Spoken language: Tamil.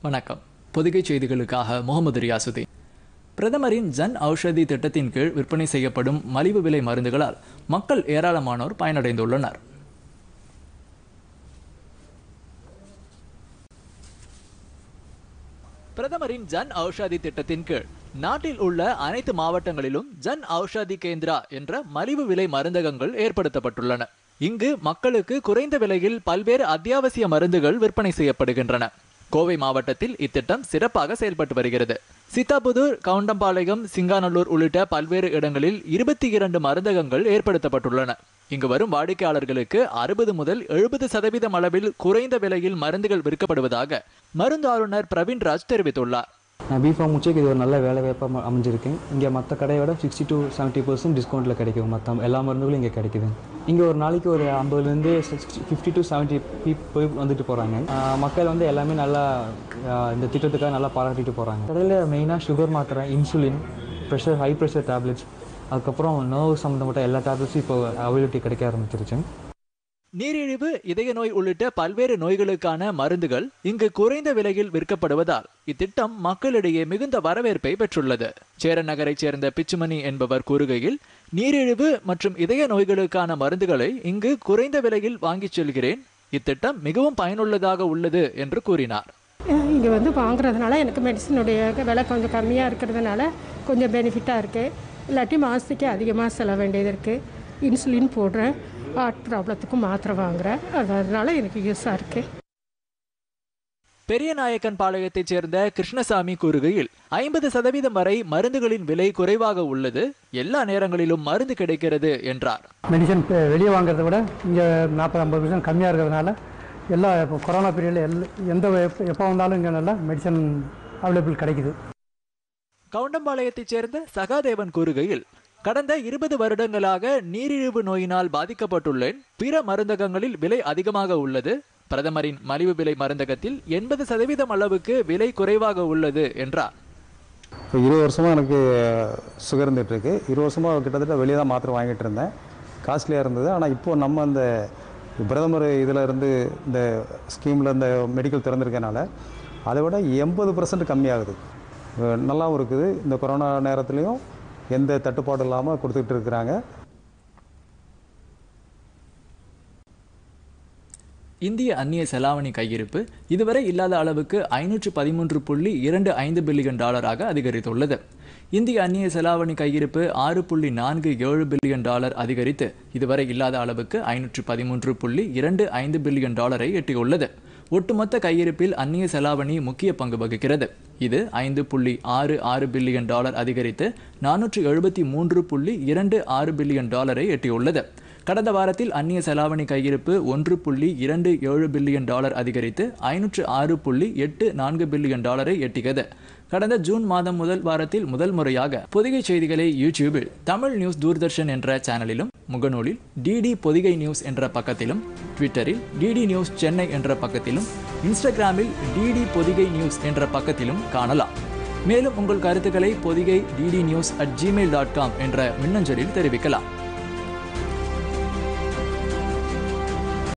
வணக்கம் பொதிகை செய்திகளுக்காக முகமது ரியாசுதீன் பிரதமரின் ஜன் ஔஷதி திட்டத்தின் கீழ் விற்பனை செய்யப்படும் மலிவு விலை மருந்துகளால் மக்கள் ஏராளமானோர் பயனடைந்துள்ளனர் பிரதமரின் ஜன் ஔஷதி திட்டத்தின் கீழ் நாட்டில் உள்ள அனைத்து மாவட்டங்களிலும் ஜன் ஔஷதி கேந்திரா என்ற மலிவு விலை மருந்தகங்கள் ஏற்படுத்தப்பட்டுள்ளன இங்கு மக்களுக்கு குறைந்த விலையில் பல்வேறு அத்தியாவசிய மருந்துகள் விற்பனை செய்யப்படுகின்றன கோவை மாவட்டத்தில் இத்திட்டம் சிறப்பாக செயல்பட்டு வருகிறது சித்தாபுதூர் கவுண்டம்பாளையம் சிங்காநல்லூர் உள்ளிட்ட பல்வேறு இடங்களில் இருபத்தி இரண்டு மருந்தகங்கள் ஏற்படுத்தப்பட்டுள்ளன இங்கு வரும் வாடிக்கையாளர்களுக்கு அறுபது முதல் எழுபது சதவீதம் அளவில் குறைந்த விலையில் மருந்துகள் விற்கப்படுவதாக மருந்து ஆளுநர் பிரவீன்ராஜ் தெரிவித்துள்ளார் நான் பிஃபார்ம் முடிச்சு இது ஒரு நல்ல வேலை வாய்ப்பாக அமைஞ்சிருக்கேன் இங்கே மற்ற கடையை விட சிக்ஸ்டி டு செவன்ட்டி பர்சன்ட் டிஸ்கவுண்ட்டில் கிடைக்கும் மற்ற எல்லா மருந்துகளும் இங்கே கிடைக்குது இங்கே ஒரு நாளைக்கு ஒரு ஐம்பதுலேருந்து sixty fifty to seventy people வந்துட்டு போகிறாங்க மக்கள் வந்து எல்லாமே நல்லா ஆஹ் இந்த திட்டத்துக்காக நல்லா பாராட்டிட்டு போகிறாங்க கடையில் மெயினாக சுகர் மாத்திரை insulin pressure high pressure tablets அதுக்கப்புறம் நர்வ் சம்மந்தப்பட்ட எல்லா டேப்லெட்ஸும் இப்போ அவைலபிலிட்டி கிடைக்க ஆரம்பிச்சிருச்சு நீரிழிவு இதய நோய் உள்ளிட்ட பல்வேறு நோய்களுக்கான மருந்துகள் இங்கு குறைந்த விலையில் விற்கப்படுவதால் இத்திட்டம் மக்களிடையே மிகுந்த வரவேற்பை பெற்றுள்ளது சேரன் நகரைச் சேர்ந்த பிச்சுமணி என்பவர் கூறுகையில் நீரிழிவு மற்றும் இதய நோய்களுக்கான மருந்துகளை இங்கு குறைந்த விலையில் வாங்கிச் செல்கிறேன் இத்திட்டம் மிகவும் பயனுள்ளதாக உள்ளது என்று கூறினார் இங்கே வந்து வாங்குறதுனால எனக்கு மெடிசனுடைய விலை கொஞ்சம் கம்மியாக இருக்கிறதுனால கொஞ்சம் பெனிஃபிட்டாக இருக்குது இல்லாட்டி மாதத்துக்கு அதிகமாக செலவு வேண்டியது இருக்குது இன்சுலின் போடுறேன் ஹார்ட் ப்ராப்ளத்துக்கும் மாத்திரை வாங்குறேன் அது அதனால எனக்கு யூஸாக இருக்குது பெரியநாயக்கன் பாளையத்தைச் சேர்ந்த கிருஷ்ணசாமி கூறுகையில் ஐம்பது சதவீதம் வரை மருந்துகளின் விலை குறைவாக உள்ளது எல்லா நேரங்களிலும் மருந்து கிடைக்கிறது என்றார் மெடிசன் இப்போ வெளியே வாங்குறத விட இங்கே நாற்பது ஐம்பது பர்சன்ட் கம்மியாக இருக்கிறதுனால எல்லா இப்போ கொரோனா பீரியடில் எல் எந்த எப்போ எப்போ வந்தாலும் இங்கே நல்லா மெடிசன் அவைலபிள் கிடைக்குது கவுண்டம்பாளையத்தைச் சேர்ந்த சகாதேவன் கூறுகையில் கடந்த இருபது வருடங்களாக நீரிழிவு நோயினால் பாதிக்கப்பட்டுள்ளேன் பிற மருந்தகங்களில் விலை அதிகமாக உள்ளது பிரதமரின் மலிவு விலை மருந்தகத்தில் எண்பது சதவீதம் அளவுக்கு விலை குறைவாக உள்ளது என்றார் இப்போ இருபது வருஷமாக எனக்கு சுகர் இருந்துகிட்டு இருக்கு இருபது வருஷமாக கிட்டத்தட்ட வெளியே தான் மாத்திரை வாங்கிட்டு இருந்தேன் காஸ்ட்லியாக இருந்தது ஆனால் இப்போ நம்ம இந்த பிரதமர் இதில் இருந்து இந்த ஸ்கீமில் இந்த மெடிக்கல் திறந்திருக்கனால அதை விட எண்பது பர்சன்ட் கம்மியாகுது அஹ் நல்லாவும் இருக்குது இந்த கொரோனா நேரத்துலையும் எந்த தட்டுப்பாடும் இல்லாமல் கொடுத்துக்கிட்டு இருக்கிறாங்க இந்திய அந்நிய செலாவணி கையிருப்பு இதுவரை இல்லாத அளவுக்கு ஐநூற்று பதிமூன்று புள்ளி இரண்டு ஐந்து பில்லியன் டாலராக அதிகரித்துள்ளது இந்திய அந்நிய செலாவணி கையிருப்பு ஆறு புள்ளி நான்கு ஏழு பில்லியன் டாலர் அதிகரித்து இதுவரை இல்லாத அளவுக்கு ஐநூற்று பதிமூன்று புள்ளி இரண்டு ஐந்து பில்லியன் டாலரை எட்டியுள்ளது ஒட்டுமொத்த கையிருப்பில் அந்நிய செலாவணி முக்கிய பங்கு வகிக்கிறது இது ஐந்து புள்ளி ஆறு ஆறு பில்லியன் டாலர் அதிகரித்து நானூற்று எழுபத்தி மூன்று புள்ளி இரண்டு ஆறு பில்லியன் டாலரை எட்டியுள்ளது கடந்த வாரத்தில் அந்நிய செலாவணி கையிருப்பு ஒன்று புள்ளி இரண்டு ஏழு பில்லியன் டாலர் அதிகரித்து ஐநூற்று ஆறு புள்ளி எட்டு நான்கு பில்லியன் டாலரை எட்டியது கடந்த ஜூன் மாதம் முதல் வாரத்தில் முதல் முறையாக பொதிகை செய்திகளை யூடியூபில் தமிழ் நியூஸ் தூர்தர்ஷன் என்ற சேனலிலும் முகநூலில் டிடி பொதிகை நியூஸ் என்ற பக்கத்திலும் ட்விட்டரில் டிடி நியூஸ் சென்னை என்ற பக்கத்திலும் இன்ஸ்டாகிராமில் டிடி பொதிகை நியூஸ் என்ற பக்கத்திலும் காணலாம் மேலும் உங்கள் கருத்துக்களை Pothigai DD news at Gmail dot com என்ற மின்னஞ்சலில் தெரிவிக்கலாம்